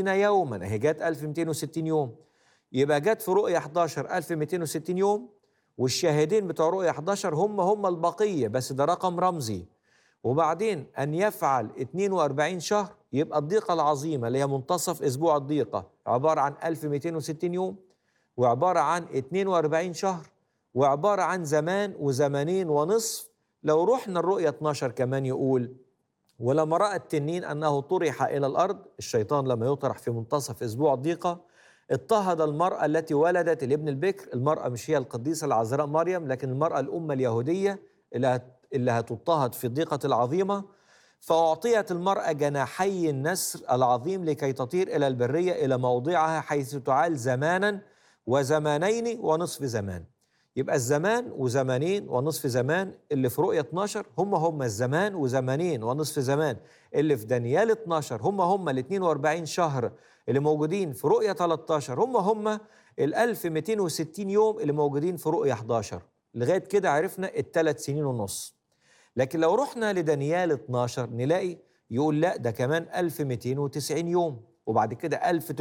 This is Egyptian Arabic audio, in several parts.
1260 يوما هي جت 1260 يوم يبقى جت في رؤية 11 1260 يوم والشاهدين بتوع رؤية 11 هم هم البقية بس ده رقم رمزي وبعدين أن يفعل 42 شهر يبقى الضيقة العظيمة اللي هي منتصف أسبوع الضيقة عبارة عن 1260 يوم وعبارة عن 42 شهر وعبارة عن زمان وزمانين ونصف لو رحنا الرؤية 12 كمان يقول ولما رأى التنين أنه طرح إلى الأرض الشيطان لما يطرح في منتصف أسبوع الضيقة اضطهد المرأة التي ولدت الابن البكر المرأة مش هي القديسة العذراء مريم لكن المرأة الأمة اليهودية اللي هت- اللي هتضطهد في الضيقة العظيمة فأعطيت المرأة جناحي النسر العظيم لكي تطير إلى البرية إلى موضعها حيث تعال زمانا وزمانين ونصف زمان يبقى الزمان وزمانين ونصف زمان اللي في رؤية 12 هم هم الزمان وزمانين ونصف زمان اللي في دانيال 12 هم هم ال 42 شهر اللي موجودين في رؤية 13 هم هم ال 1260 يوم اللي موجودين في رؤية 11 لغاية كده عرفنا الثلاث سنين ونص لكن لو رحنا لدانيال 12 نلاقي يقول لا ده كمان 1290 يوم وبعد كده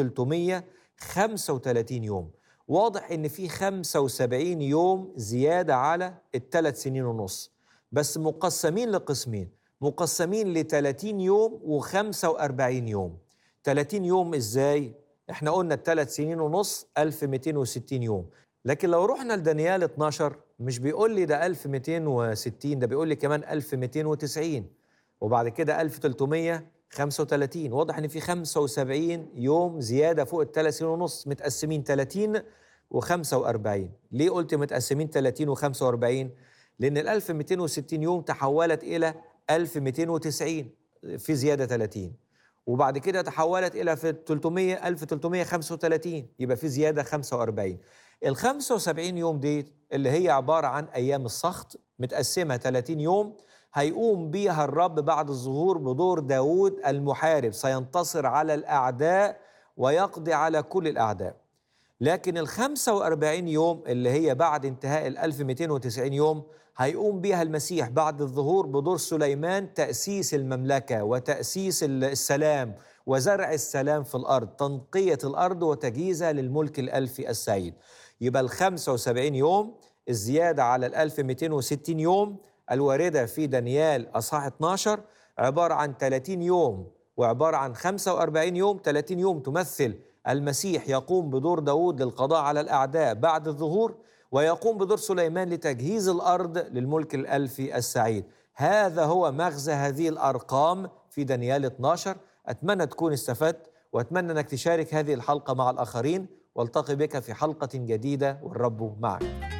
1335 يوم واضح ان في 75 يوم زياده على الثلاث سنين ونص بس مقسمين لقسمين مقسمين ل 30 يوم و45 يوم 30 يوم ازاي احنا قلنا الثلاث سنين ونص 1260 يوم لكن لو رحنا لدانيال 12 مش بيقول لي ده 1260 ده بيقول لي كمان 1290 وبعد كده 1335 واضح ان في 75 يوم زياده فوق الثلاث سنين ونص متقسمين 30 و45 ليه قلت متقسمين 30 و45 لان ال 1260 يوم تحولت الى 1290 في زياده 30 وبعد كده تحولت الى في 300 1335 يبقى في زياده 45 ال 75 يوم دي اللي هي عباره عن ايام السخط متقسمه 30 يوم هيقوم بيها الرب بعد الظهور بدور داود المحارب سينتصر على الأعداء ويقضي على كل الأعداء لكن ال 45 يوم اللي هي بعد انتهاء ال 1290 يوم هيقوم بيها المسيح بعد الظهور بدور سليمان تأسيس المملكة وتأسيس السلام وزرع السلام في الأرض تنقية الأرض وتجهيزها للملك الألفي السعيد يبقى ال 75 يوم الزيادة على ال 1260 يوم الواردة في دانيال أصحاح 12 عبارة عن 30 يوم وعبارة عن 45 يوم 30 يوم تمثل المسيح يقوم بدور داود للقضاء على الأعداء بعد الظهور ويقوم بدور سليمان لتجهيز الأرض للملك الألفي السعيد هذا هو مغزى هذه الأرقام في دانيال 12 أتمنى تكون استفدت وأتمنى أنك تشارك هذه الحلقة مع الآخرين والتقي بك في حلقة جديدة والرب معك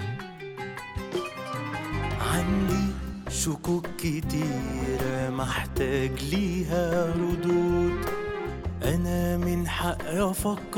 عندي شكوك كتيرة محتاج ليها ردود أنا من حقي أفكر